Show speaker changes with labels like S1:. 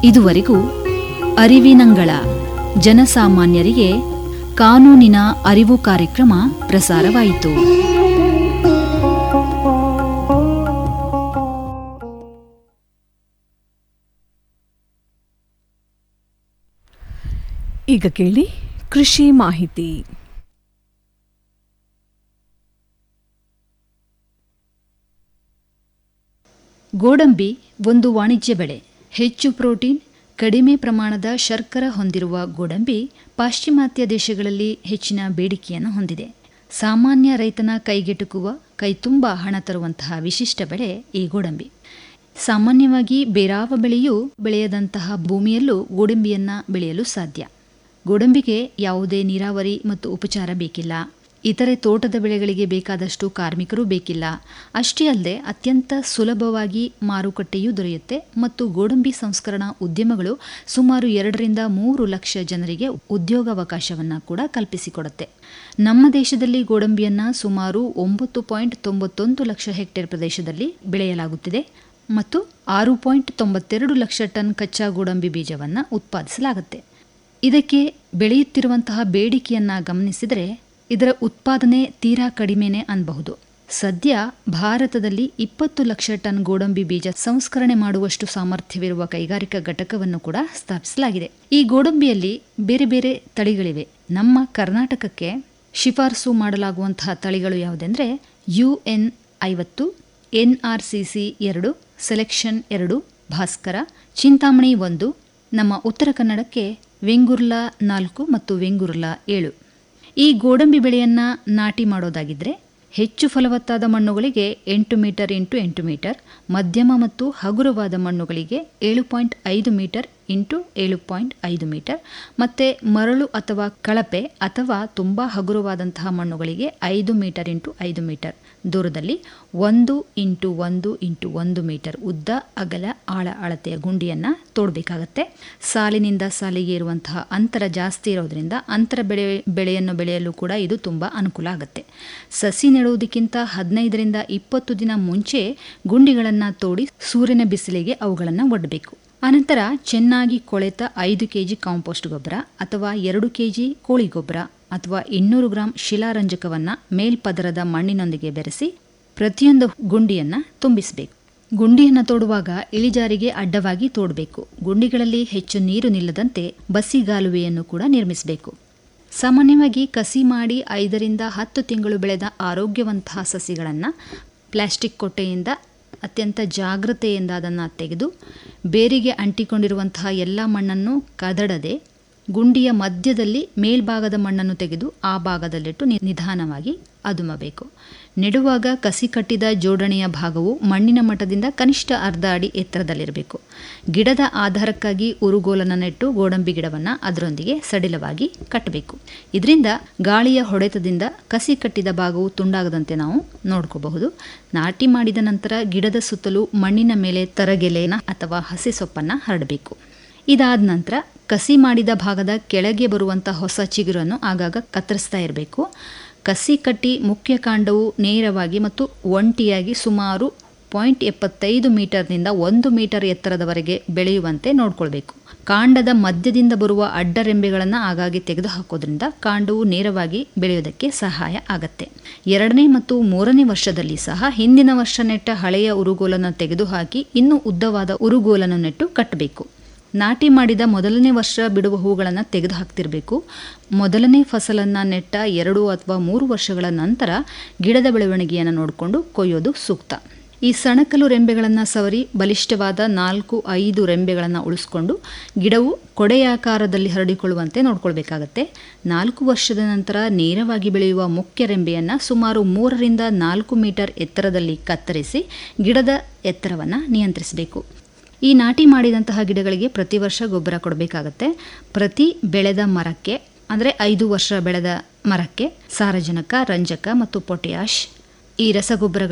S1: ಇದುವರೆಗೂ ಅರಿವಿನಂಗಳ ಜನಸಾಮಾನ್ಯರಿಗೆ ಕಾನೂನಿನ ಅರಿವು ಕಾರ್ಯಕ್ರಮ ಪ್ರಸಾರವಾಯಿತು
S2: ಈಗ ಕೇಳಿ ಕೃಷಿ ಮಾಹಿತಿ
S1: ಗೋಡಂಬಿ ಒಂದು ವಾಣಿಜ್ಯ ಬೆಳೆ ಹೆಚ್ಚು ಪ್ರೋಟೀನ್ ಕಡಿಮೆ ಪ್ರಮಾಣದ ಶರ್ಕರ ಹೊಂದಿರುವ ಗೋಡಂಬಿ ಪಾಶ್ಚಿಮಾತ್ಯ ದೇಶಗಳಲ್ಲಿ ಹೆಚ್ಚಿನ ಬೇಡಿಕೆಯನ್ನು ಹೊಂದಿದೆ ಸಾಮಾನ್ಯ ರೈತನ ಕೈಗೆಟುಕುವ ಕೈತುಂಬ ಹಣ ತರುವಂತಹ ವಿಶಿಷ್ಟ ಬೆಳೆ ಈ ಗೋಡಂಬಿ ಸಾಮಾನ್ಯವಾಗಿ ಬೇರಾವ ಬೆಳೆಯೂ ಬೆಳೆಯದಂತಹ ಭೂಮಿಯಲ್ಲೂ ಗೋಡಂಬಿಯನ್ನ ಬೆಳೆಯಲು ಸಾಧ್ಯ ಗೋಡಂಬಿಗೆ ಯಾವುದೇ ನೀರಾವರಿ ಮತ್ತು ಉಪಚಾರ ಬೇಕಿಲ್ಲ ಇತರೆ ತೋಟದ ಬೆಳೆಗಳಿಗೆ ಬೇಕಾದಷ್ಟು ಕಾರ್ಮಿಕರು ಬೇಕಿಲ್ಲ ಅಷ್ಟೇ ಅಲ್ಲದೆ ಅತ್ಯಂತ ಸುಲಭವಾಗಿ ಮಾರುಕಟ್ಟೆಯೂ ದೊರೆಯುತ್ತೆ ಮತ್ತು ಗೋಡಂಬಿ ಸಂಸ್ಕರಣಾ ಉದ್ಯಮಗಳು ಸುಮಾರು ಎರಡರಿಂದ ಮೂರು ಲಕ್ಷ ಜನರಿಗೆ ಉದ್ಯೋಗಾವಕಾಶವನ್ನು ಕೂಡ ಕಲ್ಪಿಸಿಕೊಡುತ್ತೆ ನಮ್ಮ ದೇಶದಲ್ಲಿ ಗೋಡಂಬಿಯನ್ನ ಸುಮಾರು ಒಂಬತ್ತು ಪಾಯಿಂಟ್ ತೊಂಬತ್ತೊಂದು ಲಕ್ಷ ಹೆಕ್ಟೇರ್ ಪ್ರದೇಶದಲ್ಲಿ ಬೆಳೆಯಲಾಗುತ್ತಿದೆ ಮತ್ತು ಆರು ಪಾಯಿಂಟ್ ತೊಂಬತ್ತೆರಡು ಲಕ್ಷ ಟನ್ ಕಚ್ಚಾ ಗೋಡಂಬಿ ಬೀಜವನ್ನು ಉತ್ಪಾದಿಸಲಾಗುತ್ತೆ ಇದಕ್ಕೆ ಬೆಳೆಯುತ್ತಿರುವಂತಹ ಬೇಡಿಕೆಯನ್ನ ಗಮನಿಸಿದರೆ ಇದರ ಉತ್ಪಾದನೆ ತೀರಾ ಕಡಿಮೆನೇ ಅನ್ಬಹುದು ಸದ್ಯ ಭಾರತದಲ್ಲಿ ಇಪ್ಪತ್ತು ಲಕ್ಷ ಟನ್ ಗೋಡಂಬಿ ಬೀಜ ಸಂಸ್ಕರಣೆ ಮಾಡುವಷ್ಟು ಸಾಮರ್ಥ್ಯವಿರುವ ಕೈಗಾರಿಕಾ ಘಟಕವನ್ನು ಕೂಡ ಸ್ಥಾಪಿಸಲಾಗಿದೆ ಈ ಗೋಡಂಬಿಯಲ್ಲಿ ಬೇರೆ ಬೇರೆ ತಳಿಗಳಿವೆ ನಮ್ಮ ಕರ್ನಾಟಕಕ್ಕೆ ಶಿಫಾರಸು ಮಾಡಲಾಗುವಂತಹ ತಳಿಗಳು ಯಾವುದೆಂದರೆ ಯು ಎನ್ ಐವತ್ತು ಎನ್ ಆರ್ ಸಿ ಸಿ ಎರಡು ಸೆಲೆಕ್ಷನ್ ಎರಡು ಭಾಸ್ಕರ ಚಿಂತಾಮಣಿ ಒಂದು ನಮ್ಮ ಉತ್ತರ ಕನ್ನಡಕ್ಕೆ ವೆಂಗುರ್ಲಾ ನಾಲ್ಕು ಮತ್ತು ವೆಂಗುರ್ಲಾ ಏಳು ಈ ಗೋಡಂಬಿ ಬೆಳೆಯನ್ನು ನಾಟಿ ಮಾಡೋದಾಗಿದ್ದರೆ ಹೆಚ್ಚು ಫಲವತ್ತಾದ ಮಣ್ಣುಗಳಿಗೆ ಎಂಟು ಮೀಟರ್ ಇಂಟು ಎಂಟು ಮೀಟರ್ ಮಧ್ಯಮ ಮತ್ತು ಹಗುರವಾದ ಮಣ್ಣುಗಳಿಗೆ ಏಳು ಪಾಯಿಂಟ್ ಐದು ಮೀಟರ್ ಇಂಟು ಏಳು ಪಾಯಿಂಟ್ ಐದು ಮೀಟರ್ ಮತ್ತು ಮರಳು ಅಥವಾ ಕಳಪೆ ಅಥವಾ ತುಂಬ ಹಗುರವಾದಂತಹ ಮಣ್ಣುಗಳಿಗೆ ಐದು ಮೀಟರ್ ಇಂಟು ಐದು ಮೀಟರ್ ದೂರದಲ್ಲಿ ಒಂದು ಇಂಟು ಒಂದು ಇಂಟು ಒಂದು ಮೀಟರ್ ಉದ್ದ ಅಗಲ ಆಳ ಅಳತೆಯ ಗುಂಡಿಯನ್ನು ತೋಡಬೇಕಾಗತ್ತೆ ಸಾಲಿನಿಂದ ಸಾಲಿಗೆ ಇರುವಂತಹ ಅಂತರ ಜಾಸ್ತಿ ಇರೋದ್ರಿಂದ ಅಂತರ ಬೆಳೆ ಬೆಳೆಯನ್ನು ಬೆಳೆಯಲು ಕೂಡ ಇದು ತುಂಬ ಅನುಕೂಲ ಆಗುತ್ತೆ ಸಸಿ ನೆಡುವುದಕ್ಕಿಂತ ಹದಿನೈದರಿಂದ ಇಪ್ಪತ್ತು ದಿನ ಮುಂಚೆ ಗುಂಡಿಗಳನ್ನು ತೋಡಿ ಸೂರ್ಯನ ಬಿಸಿಲಿಗೆ ಅವುಗಳನ್ನು ಒಡ್ಡಬೇಕು ಅನಂತರ ಚೆನ್ನಾಗಿ ಕೊಳೆತ ಐದು ಕೆಜಿ ಕಾಂಪೋಸ್ಟ್ ಗೊಬ್ಬರ ಅಥವಾ ಎರಡು ಕೆಜಿ ಕೋಳಿ ಗೊಬ್ಬರ ಅಥವಾ ಇನ್ನೂರು ಗ್ರಾಂ ಶಿಲಾರಂಜಕವನ್ನು ಮೇಲ್ಪದರದ ಮಣ್ಣಿನೊಂದಿಗೆ ಬೆರೆಸಿ ಪ್ರತಿಯೊಂದು ಗುಂಡಿಯನ್ನು ತುಂಬಿಸಬೇಕು ಗುಂಡಿಯನ್ನು ತೋಡುವಾಗ ಇಳಿಜಾರಿಗೆ ಅಡ್ಡವಾಗಿ ತೋಡಬೇಕು ಗುಂಡಿಗಳಲ್ಲಿ ಹೆಚ್ಚು ನೀರು ನಿಲ್ಲದಂತೆ ಬಸಿಗಾಲುವೆಯನ್ನು ಕೂಡ ನಿರ್ಮಿಸಬೇಕು ಸಾಮಾನ್ಯವಾಗಿ ಕಸಿ ಮಾಡಿ ಐದರಿಂದ ಹತ್ತು ತಿಂಗಳು ಬೆಳೆದ ಆರೋಗ್ಯವಂತಹ ಸಸಿಗಳನ್ನು ಪ್ಲಾಸ್ಟಿಕ್ ಕೊಟ್ಟೆಯಿಂದ ಅತ್ಯಂತ ಜಾಗ್ರತೆಯಿಂದ ಅದನ್ನು ತೆಗೆದು ಬೇರಿಗೆ ಅಂಟಿಕೊಂಡಿರುವಂತಹ ಎಲ್ಲ ಮಣ್ಣನ್ನು ಕದಡದೆ ಗುಂಡಿಯ ಮಧ್ಯದಲ್ಲಿ ಮೇಲ್ಭಾಗದ ಮಣ್ಣನ್ನು ತೆಗೆದು ಆ ಭಾಗದಲ್ಲಿಟ್ಟು ನಿಧಾನವಾಗಿ ಅದುಮಬೇಕು ನೆಡುವಾಗ ಕಸಿ ಕಟ್ಟಿದ ಜೋಡಣೆಯ ಭಾಗವು ಮಣ್ಣಿನ ಮಟ್ಟದಿಂದ ಕನಿಷ್ಠ ಅರ್ಧ ಅಡಿ ಎತ್ತರದಲ್ಲಿರಬೇಕು ಗಿಡದ ಆಧಾರಕ್ಕಾಗಿ ಉರುಗೋಲನ್ನು ನೆಟ್ಟು ಗೋಡಂಬಿ ಗಿಡವನ್ನು ಅದರೊಂದಿಗೆ ಸಡಿಲವಾಗಿ ಕಟ್ಟಬೇಕು ಇದರಿಂದ ಗಾಳಿಯ ಹೊಡೆತದಿಂದ ಕಸಿ ಕಟ್ಟಿದ ಭಾಗವು ತುಂಡಾಗದಂತೆ ನಾವು ನೋಡ್ಕೋಬಹುದು ನಾಟಿ ಮಾಡಿದ ನಂತರ ಗಿಡದ ಸುತ್ತಲೂ ಮಣ್ಣಿನ ಮೇಲೆ ತರಗೆಲೆನ ಅಥವಾ ಹಸಿ ಸೊಪ್ಪನ್ನು ಹರಡಬೇಕು ಇದಾದ ನಂತರ ಕಸಿ ಮಾಡಿದ ಭಾಗದ ಕೆಳಗೆ ಬರುವಂಥ ಹೊಸ ಚಿಗುರನ್ನು ಆಗಾಗ ಕತ್ತರಿಸ್ತಾ ಇರಬೇಕು ಕಸಿ ಕಟ್ಟಿ ಮುಖ್ಯ ಕಾಂಡವು ನೇರವಾಗಿ ಮತ್ತು ಒಂಟಿಯಾಗಿ ಸುಮಾರು ಪಾಯಿಂಟ್ ಎಪ್ಪತ್ತೈದು ಮೀಟರ್ನಿಂದ ಒಂದು ಮೀಟರ್ ಎತ್ತರದವರೆಗೆ ಬೆಳೆಯುವಂತೆ ನೋಡ್ಕೊಳ್ಬೇಕು ಕಾಂಡದ ಮಧ್ಯದಿಂದ ಬರುವ ಅಡ್ಡರೆಂಬೆಗಳನ್ನು ಆಗಾಗ್ಗೆ ತೆಗೆದುಹಾಕೋದ್ರಿಂದ ಕಾಂಡವು ನೇರವಾಗಿ ಬೆಳೆಯೋದಕ್ಕೆ ಸಹಾಯ ಆಗತ್ತೆ ಎರಡನೇ ಮತ್ತು ಮೂರನೇ ವರ್ಷದಲ್ಲಿ ಸಹ ಹಿಂದಿನ ವರ್ಷ ನೆಟ್ಟ ಹಳೆಯ ಉರುಗೋಲನ್ನು ತೆಗೆದುಹಾಕಿ ಇನ್ನೂ ಉದ್ದವಾದ ಉರುಗೋಲನ್ನು ನೆಟ್ಟು ಕಟ್ಟಬೇಕು ನಾಟಿ ಮಾಡಿದ ಮೊದಲನೇ ವರ್ಷ ಬಿಡುವ ಹೂಗಳನ್ನು ತೆಗೆದು ಹಾಕ್ತಿರಬೇಕು ಮೊದಲನೇ ಫಸಲನ್ನು ನೆಟ್ಟ ಎರಡು ಅಥವಾ ಮೂರು ವರ್ಷಗಳ ನಂತರ ಗಿಡದ ಬೆಳವಣಿಗೆಯನ್ನು ನೋಡಿಕೊಂಡು ಕೊಯ್ಯೋದು ಸೂಕ್ತ ಈ ಸಣಕಲು ರೆಂಬೆಗಳನ್ನು ಸವರಿ ಬಲಿಷ್ಠವಾದ ನಾಲ್ಕು ಐದು ರೆಂಬೆಗಳನ್ನು ಉಳಿಸ್ಕೊಂಡು ಗಿಡವು ಕೊಡೆಯಾಕಾರದಲ್ಲಿ ಹರಡಿಕೊಳ್ಳುವಂತೆ ನೋಡ್ಕೊಳ್ಬೇಕಾಗತ್ತೆ ನಾಲ್ಕು ವರ್ಷದ ನಂತರ ನೇರವಾಗಿ ಬೆಳೆಯುವ ಮುಖ್ಯ ರೆಂಬೆಯನ್ನು ಸುಮಾರು ಮೂರರಿಂದ ನಾಲ್ಕು ಮೀಟರ್ ಎತ್ತರದಲ್ಲಿ ಕತ್ತರಿಸಿ ಗಿಡದ ಎತ್ತರವನ್ನು ನಿಯಂತ್ರಿಸಬೇಕು ಈ ನಾಟಿ ಮಾಡಿದಂತಹ ಗಿಡಗಳಿಗೆ ಪ್ರತಿ ವರ್ಷ ಗೊಬ್ಬರ ಕೊಡಬೇಕಾಗತ್ತೆ ಪ್ರತಿ ಬೆಳೆದ ಮರಕ್ಕೆ ಅಂದರೆ ಐದು ವರ್ಷ ಬೆಳೆದ ಮರಕ್ಕೆ ಸಾರಜನಕ ರಂಜಕ ಮತ್ತು ಪೊಟ್ಯಾಷ್ ಈ ರಸಗೊಬ್ಬರಗಳ